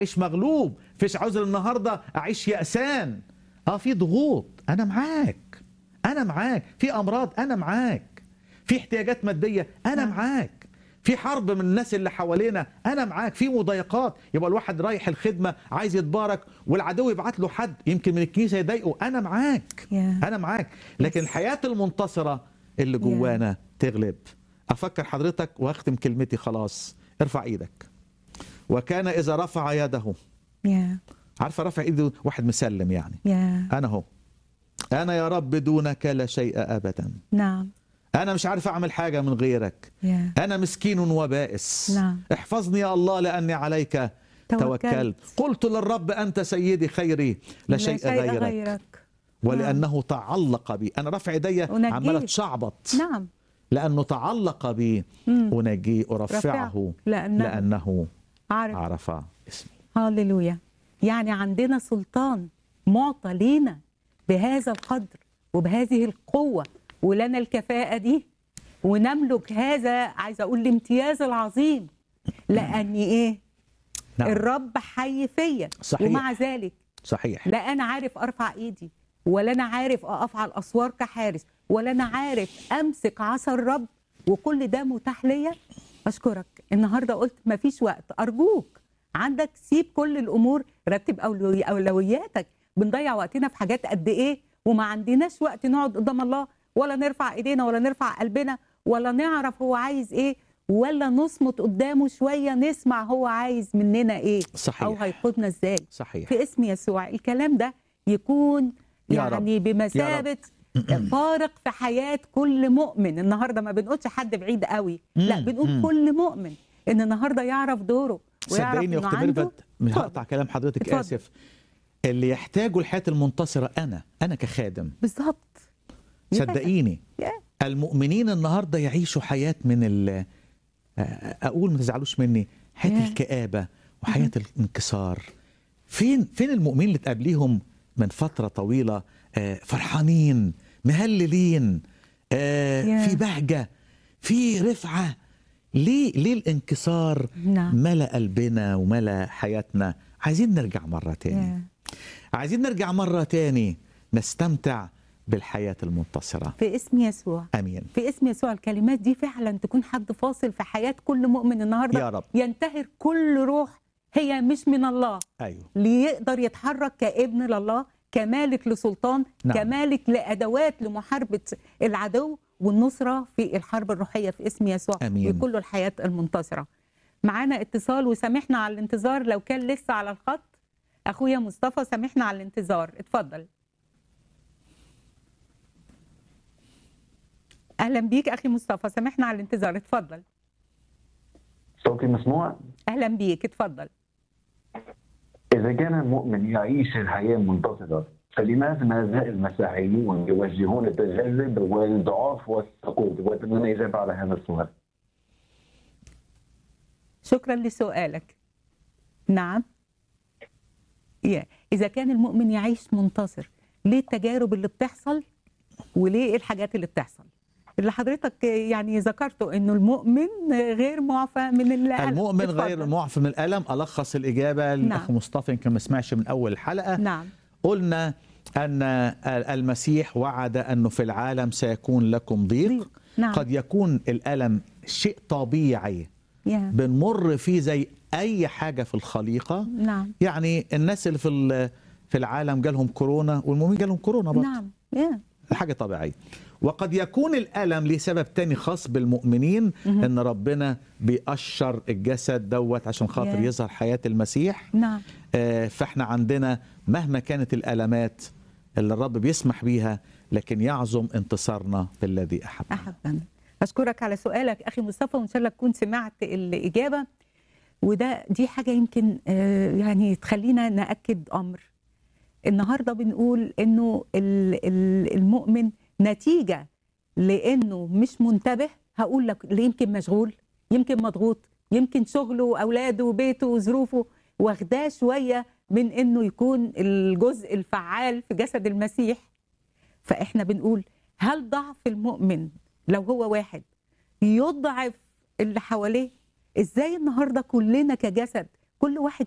اعيش مغلوب فيش عذر النهارده اعيش يأسان اه في ضغوط انا معاك انا معاك في امراض انا معاك في احتياجات ماديه انا نعم. معاك في حرب من الناس اللي حوالينا انا معاك في مضايقات يبقى الواحد رايح الخدمه عايز يتبارك والعدو يبعت له حد يمكن من الكنيسه يضايقه انا معاك يا. انا معاك لكن Yes. الحياه المنتصره اللي Yeah. جوانا تغلب افكر حضرتك واختم كلمتي خلاص ارفع ايدك وكان اذا رفع يده يا عارفه رفع ايده واحد مسلم يعني يا انا هو انا يا رب دونك لا شيء ابدا نعم انا مش عارف اعمل حاجه من غيرك يا انا مسكين وبائس نعم. احفظني يا الله لاني عليك توكلت. توكلت قلت للرب انت سيدي خيري لا شيء غيرك غيرك ولانه تعلق بي انا رافع ايدي أنجيه. عماله تشعبط نعم لانه تعلق بي مم. انجيه ارفعه رفعه لأنه لانه عارف عرف اسمي هاليلويا يعني عندنا سلطان معطى لينا بهذا القدر وبهذه القوة ولنا الكفاءة دي ونملك هذا عايزة أقول الامتياز العظيم لأني إيه نعم الرب حي فيا صحيح. ومع ذلك صحيح لا أنا عارف أرفع إيدي ولا أنا عارف أقف على الأسوار كحارس ولا أنا عارف أمسك عصا الرب وكل ده متاح ليا أشكرك النهاردة قلت مفيش وقت أرجوك عندك سيب كل الأمور رتب أولوي- أولوياتك بنضيع وقتنا في حاجات قد إيه وما عندناش وقت نقعد قدام الله ولا نرفع إيدينا ولا نرفع قلبنا ولا نعرف هو عايز إيه ولا نصمت قدامه شوية نسمع هو عايز مننا إيه صحيح. أو هيقودنا إزاي صحيح في اسم يسوع الكلام ده يكون يا رب. يعني بمثابة فارق في حياة كل مؤمن النهاردة ما بنقولش حد بعيد قوي لا مم. بنقول مم. كل مؤمن ان النهاردة يعرف دوره ويعرف صدقيني يا انه اخت عنده ميرفت مش اتفضل. هقطع كلام حضرتك اتفضل. اسف اللي يحتاجه الحياه المنتصره انا انا كخادم بالظبط صدقيني يا. المؤمنين النهارده يعيشوا حياه من ال اقول ما تزعلوش مني حياه يا. الكآبه وحياه الانكسار فين فين المؤمنين اللي تقابليهم من فتره طويله آه، فرحانين مهللين آه، يا. في بهجه في رفعه ليه ليه الانكسار نعم ملأ قلبنا وملأ حياتنا عايزين نرجع مرة تاني يا. عايزين نرجع مرة تاني نستمتع بالحياة المنتصرة في اسم يسوع أمين في اسم يسوع الكلمات دي فعلا تكون حد فاصل في حياة كل مؤمن النهاردة يا رب. ينتهر كل روح هي مش من الله أيوه ليقدر يتحرك كابن لله كمالك لسلطان نعم. كمالك لادوات لمحاربه العدو والنصره في الحرب الروحيه في اسم يسوع آمين. وكل الحياه المنتصره. معانا اتصال وسامحنا على الانتظار لو كان لسه على الخط اخويا مصطفى سامحنا على الانتظار اتفضل. اهلا بيك اخي مصطفى سامحنا على الانتظار اتفضل. صوتي مسموع؟ اهلا بيك اتفضل. إذا كان المؤمن يعيش الحياة المنتصرة فلماذا ما زال المسيحيون يوجهون التجرب والضعف والسقوط؟ وأتمنى إجابة على هذا السؤال. شكرا لسؤالك نعم يا. إذا كان المؤمن يعيش منتصر ليه التجارب اللي بتحصل وليه الحاجات اللي بتحصل اللي حضرتك يعني ذكرته انه المؤمن غير معفى من الألم المؤمن اتفضل. غير معفى من الألم ألخص الإجابة للأخ نعم. مصطفى يمكن ما سمعش من أول الحلقة نعم قلنا أن المسيح وعد أنه في العالم سيكون لكم ضيق ضيق. نعم قد يكون الألم شيء طبيعي يا. بنمر فيه زي أي حاجة في الخليقة نعم يعني الناس اللي في ال- في العالم جالهم كورونا والمؤمنين جالهم كورونا برضه نعم يا. حاجه طبيعيه وقد يكون الالم لسبب تاني خاص بالمؤمنين مهم. ان ربنا بيقشر الجسد دوت عشان خاطر يا. يظهر حياه المسيح نعم آه، فاحنا عندنا مهما كانت الالمات اللي الرب بيسمح بيها لكن يعظم انتصارنا بالذي احبنا احبنا اشكرك على سؤالك اخي مصطفى وان شاء الله تكون سمعت الاجابه وده دي حاجه يمكن آه، يعني تخلينا ناكد امر النهارده بنقول انه ال- ال- المؤمن نتيجه لانه مش منتبه هقول لك ليه يمكن مشغول يمكن مضغوط يمكن شغله واولاده وبيته وظروفه واخداه شويه من انه يكون الجزء الفعال في جسد المسيح فاحنا بنقول هل ضعف المؤمن لو هو واحد يضعف اللي حواليه ازاي النهارده كلنا كجسد كل واحد